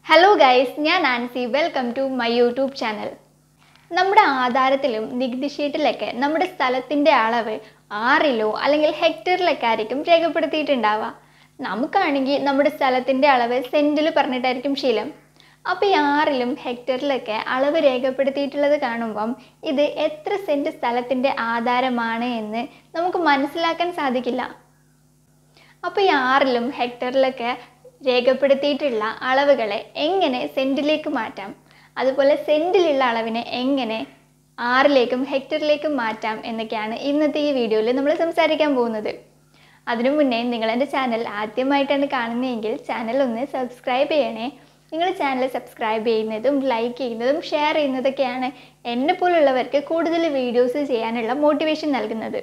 hello guys ഞാൻ Ancy welcome to my YouTube channel നമ്മുടെ ആധാരത്തിലും നികുതി ഷീറ്റിലൊക്കെ നമ്മുടെ സ്ഥലത്തിൻ്റെ അളവ് ആറിലോ അല്ലെങ്കിൽ ഹെക്ടറിലൊക്കെ ആയിരിക്കും രേഖപ്പെടുത്തിയിട്ടുണ്ടാവുക നമുക്കാണെങ്കിൽ നമ്മുടെ സ്ഥലത്തിൻ്റെ അളവ് സെൻറ്റിൽ പറഞ്ഞിട്ടായിരിക്കും ശീലം അപ്പോൾ ഈ ആറിലും ഹെക്ടറിലൊക്കെ അളവ് രേഖപ്പെടുത്തിയിട്ടുള്ളത് കാണുമ്പം ഇത് എത്ര സെൻറ്റ് സ്ഥലത്തിൻ്റെ ആധാരമാണ് എന്ന് നമുക്ക് മനസ്സിലാക്കാൻ സാധിക്കില്ല അപ്പോൾ ഈ ആറിലും ഹെക്ടറിലൊക്കെ രേഖപ്പെടുത്തിയിട്ടുള്ള അളവുകളെ എങ്ങനെ സെൻറ്റിലേക്ക് മാറ്റാം അതുപോലെ സെൻറ്റിലുള്ള അളവിനെ എങ്ങനെ ആറിലേക്കും ഹെക്ടറിലേക്കും മാറ്റാം എന്നൊക്കെയാണ് ഇന്നത്തെ ഈ വീഡിയോയിൽ നമ്മൾ സംസാരിക്കാൻ പോകുന്നത് അതിനു മുന്നേ നിങ്ങൾ എൻ്റെ ചാനൽ ആദ്യമായിട്ടാണ് കാണുന്നതെങ്കിൽ ചാനൽ ഒന്ന് സബ്സ്ക്രൈബ് ചെയ്യണേ നിങ്ങൾ ചാനൽ സബ്സ്ക്രൈബ് ചെയ്യുന്നതും ലൈക്ക് ചെയ്യുന്നതും ഷെയർ ചെയ്യുന്നതൊക്കെയാണ് എന്നെ പോലുള്ളവർക്ക് കൂടുതൽ വീഡിയോസ് ചെയ്യാനുള്ള മോട്ടിവേഷൻ നൽകുന്നത്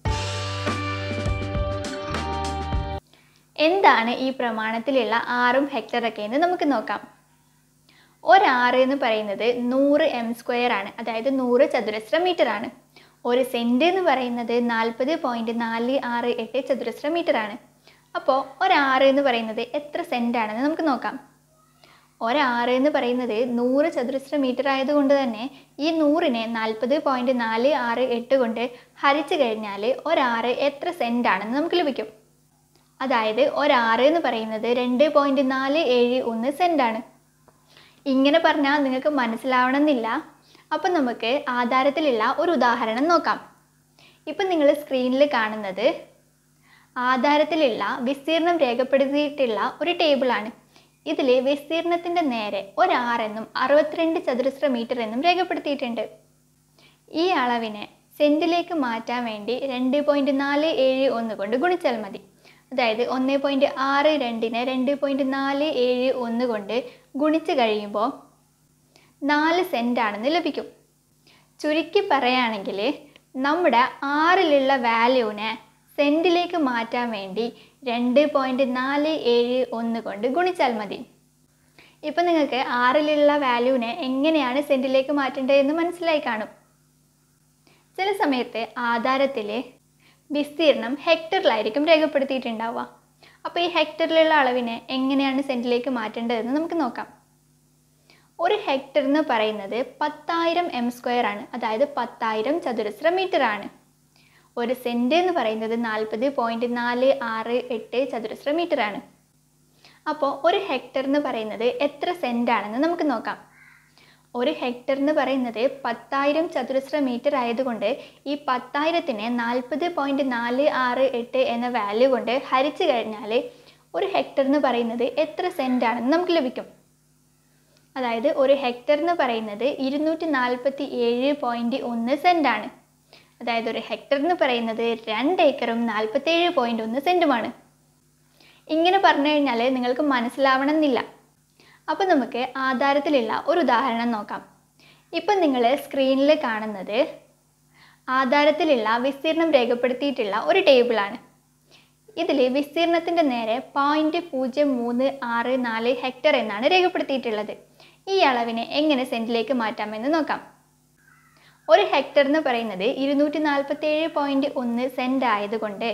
എന്താണ് ഈ പ്രമാണത്തിലുള്ള ആറും ഹെക്ടറൊക്കെ എന്ന് നമുക്ക് നോക്കാം ഒരാറ് എന്ന് പറയുന്നത് നൂറ് എം സ്ക്വയർ ആണ് അതായത് നൂറ് ചതുരശ്ര മീറ്റർ ആണ് ഒരു സെൻറ്റ് എന്ന് പറയുന്നത് നാൽപ്പത് പോയിൻറ്റ് നാല് ആറ് എട്ട് ചതുരശ്ര മീറ്റർ ആണ് അപ്പോൾ ഒരാറ് എന്ന് പറയുന്നത് എത്ര സെൻറ്റ് ആണെന്ന് നമുക്ക് നോക്കാം ഒരാറ് എന്ന് പറയുന്നത് നൂറ് ചതുരശ്ര മീറ്റർ ആയതുകൊണ്ട് തന്നെ ഈ നൂറിനെ നാൽപ്പത് പോയിൻറ്റ് നാല് ആറ് എട്ട് കൊണ്ട് ഹരിച്ചു കഴിഞ്ഞാൽ ഒരാറ് എത്ര സെൻറ്റ് ആണെന്ന് നമുക്ക് ലഭിക്കും അതായത് ഒരാറ് എന്ന് പറയുന്നത് രണ്ട് പോയിൻറ്റ് നാല് ഏഴ് ഒന്ന് സെൻറ്റാണ് ഇങ്ങനെ പറഞ്ഞാൽ നിങ്ങൾക്ക് മനസ്സിലാവണമെന്നില്ല അപ്പം നമുക്ക് ആധാരത്തിലുള്ള ഒരു ഉദാഹരണം നോക്കാം ഇപ്പം നിങ്ങൾ സ്ക്രീനിൽ കാണുന്നത് ആധാരത്തിലുള്ള വിസ്തീർണം രേഖപ്പെടുത്തിയിട്ടുള്ള ഒരു ടേബിളാണ് ഇതിൽ വിസ്തീർണത്തിൻ്റെ നേരെ ഒരാറെന്നും അറുപത്തിരണ്ട് ചതുരശ്ര മീറ്റർ എന്നും രേഖപ്പെടുത്തിയിട്ടുണ്ട് ഈ അളവിനെ സെൻറ്റിലേക്ക് മാറ്റാൻ വേണ്ടി രണ്ട് പോയിൻറ്റ് നാല് ഏഴ് ഒന്ന് കൊണ്ട് ഗുണിച്ചാൽ മതി അതായത് ഒന്ന് പോയിൻറ്റ് ആറ് രണ്ടിനെ രണ്ട് പോയിൻറ്റ് നാല് ഏഴ് ഒന്ന് കൊണ്ട് ഗുണിച്ച് കഴിയുമ്പോൾ നാല് സെൻറ്റ് ആണെന്ന് ലഭിക്കും ചുരുക്കി പറയുകയാണെങ്കിൽ നമ്മുടെ ആറിലുള്ള വാല്യൂവിനെ സെൻറ്റിലേക്ക് മാറ്റാൻ വേണ്ടി രണ്ട് പോയിൻറ്റ് നാല് ഏഴ് ഒന്ന് കൊണ്ട് ഗുണിച്ചാൽ മതി ഇപ്പം നിങ്ങൾക്ക് ആറിലുള്ള വാല്യൂവിനെ എങ്ങനെയാണ് സെൻറ്റിലേക്ക് മാറ്റേണ്ടതെന്ന് മനസ്സിലായി കാണും ചില സമയത്ത് ആധാരത്തിൽ വിസ്തീർണം ഹെക്ടറിലായിരിക്കും രേഖപ്പെടുത്തിയിട്ടുണ്ടാവുക അപ്പോൾ ഈ ഹെക്ടറിലുള്ള അളവിനെ എങ്ങനെയാണ് സെൻറ്റിലേക്ക് മാറ്റേണ്ടതെന്ന് നമുക്ക് നോക്കാം ഒരു ഹെക്ടർ എന്ന് പറയുന്നത് പത്തായിരം എം സ്ക്വയർ ആണ് അതായത് പത്തായിരം ചതുരശ്ര മീറ്റർ ആണ് ഒരു സെൻറ്റ് എന്ന് പറയുന്നത് നാൽപ്പത് പോയിൻറ്റ് നാല് ആറ് എട്ട് ചതുരശ്ര മീറ്റർ ആണ് അപ്പോൾ ഒരു ഹെക്ടർ എന്ന് പറയുന്നത് എത്ര സെൻറ്റ് ആണെന്ന് നമുക്ക് നോക്കാം ഒരു ഹെക്ടർ എന്ന് പറയുന്നത് പത്തായിരം ചതുരശ്ര മീറ്റർ ആയതുകൊണ്ട് ഈ പത്തായിരത്തിനെ നാൽപ്പത് പോയിൻറ്റ് നാല് ആറ് എട്ട് എന്ന വാല്യൂ കൊണ്ട് ഹരിച്ചു കഴിഞ്ഞാൽ ഒരു ഹെക്ടർ എന്ന് പറയുന്നത് എത്ര സെൻറ്റ് ആണെന്ന് നമുക്ക് ലഭിക്കും അതായത് ഒരു ഹെക്ടർ എന്ന് പറയുന്നത് ഇരുന്നൂറ്റി നാൽപ്പത്തി ഏഴ് പോയിൻറ്റ് ഒന്ന് സെൻറ്റ് ആണ് അതായത് ഒരു ഹെക്ടർ എന്ന് പറയുന്നത് രണ്ട് ഏക്കറും നാൽപ്പത്തേഴ് പോയിൻറ്റ് ഒന്ന് സെൻറ്റുമാണ് ഇങ്ങനെ പറഞ്ഞു കഴിഞ്ഞാൽ നിങ്ങൾക്ക് മനസ്സിലാവണമെന്നില്ല അപ്പോൾ നമുക്ക് ആധാരത്തിലുള്ള ഒരു ഉദാഹരണം നോക്കാം ഇപ്പം നിങ്ങൾ സ്ക്രീനിൽ കാണുന്നത് ആധാരത്തിലുള്ള വിസ്തീർണം രേഖപ്പെടുത്തിയിട്ടുള്ള ഒരു ടേബിളാണ് ഇതിൽ വിസ്തീർണത്തിൻ്റെ നേരെ പോയിൻറ്റ് പൂജ്യം മൂന്ന് ആറ് നാല് ഹെക്ടർ എന്നാണ് രേഖപ്പെടുത്തിയിട്ടുള്ളത് ഈ അളവിനെ എങ്ങനെ സെൻറ്റിലേക്ക് മാറ്റാമെന്ന് നോക്കാം ഒരു ഹെക്ടർ എന്ന് പറയുന്നത് ഇരുന്നൂറ്റി നാൽപ്പത്തേഴ് പോയിൻറ്റ് ഒന്ന് സെൻറ്റ് ആയതുകൊണ്ട്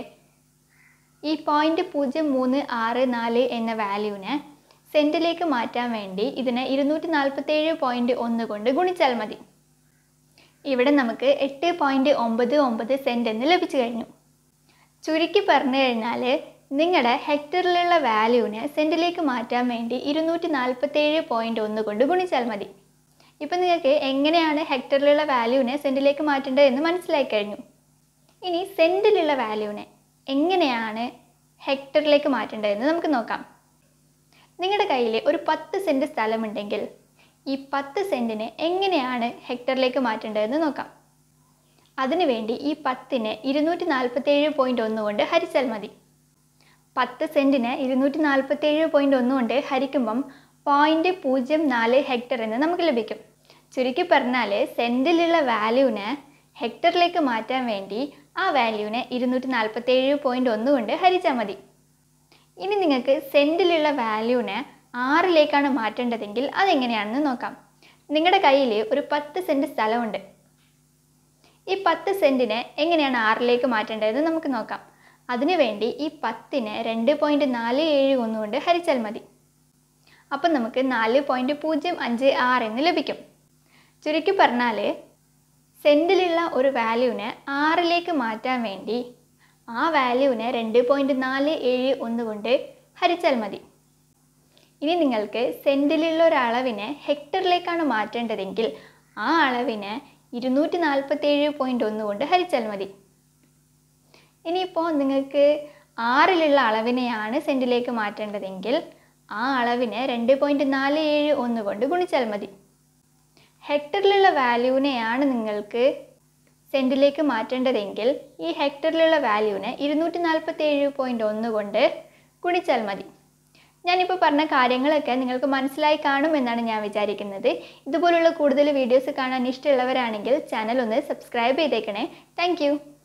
ഈ പോയിൻറ്റ് പൂജ്യം മൂന്ന് ആറ് നാല് എന്ന വാല്യൂവിനെ സെൻറ്റിലേക്ക് മാറ്റാൻ വേണ്ടി ഇതിനെ ഇരുന്നൂറ്റി നാൽപ്പത്തേഴ് പോയിൻറ്റ് ഒന്ന് കൊണ്ട് ഗുണിച്ചാൽ മതി ഇവിടെ നമുക്ക് എട്ട് പോയിൻറ്റ് ഒമ്പത് ഒമ്പത് സെൻറ്റ് എന്ന് ലഭിച്ചു കഴിഞ്ഞു ചുരുക്കി പറഞ്ഞു കഴിഞ്ഞാൽ നിങ്ങളുടെ ഹെക്ടറിലുള്ള വാല്യൂവിനെ സെൻറ്റിലേക്ക് മാറ്റാൻ വേണ്ടി ഇരുന്നൂറ്റി നാൽപ്പത്തേഴ് പോയിൻറ്റ് ഒന്ന് കൊണ്ട് ഗുണിച്ചാൽ മതി ഇപ്പം നിങ്ങൾക്ക് എങ്ങനെയാണ് ഹെക്ടറിലുള്ള വാല്യൂവിനെ സെൻറ്റിലേക്ക് മാറ്റേണ്ടത് എന്ന് മനസ്സിലായി കഴിഞ്ഞു ഇനി സെൻറ്റിലുള്ള വാല്യൂവിനെ എങ്ങനെയാണ് ഹെക്ടറിലേക്ക് മാറ്റേണ്ടതെന്ന് നമുക്ക് നോക്കാം നിങ്ങളുടെ കയ്യിൽ ഒരു പത്ത് സെൻറ്റ് സ്ഥലമുണ്ടെങ്കിൽ ഈ പത്ത് സെൻറ്റിനെ എങ്ങനെയാണ് ഹെക്ടറിലേക്ക് മാറ്റേണ്ടതെന്ന് നോക്കാം അതിനുവേണ്ടി ഈ പത്തിനെ ഇരുന്നൂറ്റി നാൽപ്പത്തേഴ് പോയിൻറ്റ് ഒന്ന് കൊണ്ട് ഹരിച്ചാൽ മതി പത്ത് സെൻറ്റിന് ഇരുന്നൂറ്റി നാൽപ്പത്തേഴ് പോയിൻറ്റ് ഒന്ന് കൊണ്ട് ഹരിക്കുമ്പം പോയിൻറ്റ് പൂജ്യം നാല് ഹെക്ടർ എന്ന് നമുക്ക് ലഭിക്കും ചുരുക്കി പറഞ്ഞാൽ സെൻറ്റിലുള്ള വാല്യൂവിനെ ഹെക്ടറിലേക്ക് മാറ്റാൻ വേണ്ടി ആ വാല്യൂവിനെ ഇരുന്നൂറ്റി നാൽപ്പത്തേഴ് പോയിൻറ്റ് ഒന്ന് കൊണ്ട് ഹരിച്ചാൽ മതി ഇനി നിങ്ങൾക്ക് സെൻറ്റിലുള്ള വാല്യൂവിനെ ആറിലേക്കാണ് മാറ്റേണ്ടതെങ്കിൽ അതെങ്ങനെയാണെന്ന് നോക്കാം നിങ്ങളുടെ കയ്യിൽ ഒരു പത്ത് സെൻറ്റ് സ്ഥലമുണ്ട് ഈ പത്ത് സെൻറ്റിനെ എങ്ങനെയാണ് ആറിലേക്ക് മാറ്റേണ്ടതെന്ന് നമുക്ക് നോക്കാം അതിനുവേണ്ടി ഈ പത്തിനെ രണ്ട് പോയിൻറ്റ് നാല് ഏഴ് ഒന്ന് കൊണ്ട് ഹരിച്ചാൽ മതി അപ്പം നമുക്ക് നാല് പോയിൻറ്റ് പൂജ്യം അഞ്ച് ആറ് എന്ന് ലഭിക്കും ചുരുക്കി പറഞ്ഞാൽ സെൻറ്റിലുള്ള ഒരു വാല്യൂവിനെ ആറിലേക്ക് മാറ്റാൻ വേണ്ടി ആ വാല്യൂവിനെ രണ്ട് പോയിൻറ്റ് നാല് ഏഴ് ഒന്ന് കൊണ്ട് ഹരിച്ചാൽ മതി ഇനി നിങ്ങൾക്ക് സെൻറ്റിലുള്ള ഒരു അളവിനെ ഹെക്ടറിലേക്കാണ് മാറ്റേണ്ടതെങ്കിൽ ആ അളവിനെ ഇരുന്നൂറ്റി നാൽപ്പത്തേഴ് പോയിൻറ്റ് ഒന്ന് കൊണ്ട് ഹരിച്ചാൽ മതി ഇനിയിപ്പോൾ നിങ്ങൾക്ക് ആറിലുള്ള അളവിനെയാണ് സെൻറ്റിലേക്ക് മാറ്റേണ്ടതെങ്കിൽ ആ അളവിനെ രണ്ട് പോയിൻറ്റ് നാല് ഏഴ് ഒന്ന് കൊണ്ട് ഗുണിച്ചാൽ മതി ഹെക്ടറിലുള്ള വാല്യൂവിനെയാണ് നിങ്ങൾക്ക് സെൻറ്റിലേക്ക് മാറ്റേണ്ടതെങ്കിൽ ഈ ഹെക്ടറിലുള്ള വാല്യൂവിനെ ഇരുന്നൂറ്റി നാൽപ്പത്തി ഏഴ് പോയിൻറ്റ് ഒന്ന് കൊണ്ട് ഗുണിച്ചാൽ മതി ഞാനിപ്പോൾ പറഞ്ഞ കാര്യങ്ങളൊക്കെ നിങ്ങൾക്ക് മനസ്സിലായി കാണുമെന്നാണ് ഞാൻ വിചാരിക്കുന്നത് ഇതുപോലുള്ള കൂടുതൽ വീഡിയോസ് കാണാൻ ഇഷ്ടമുള്ളവരാണെങ്കിൽ ചാനൽ ഒന്ന് സബ്സ്ക്രൈബ് ചെയ്തേക്കണേ താങ്ക്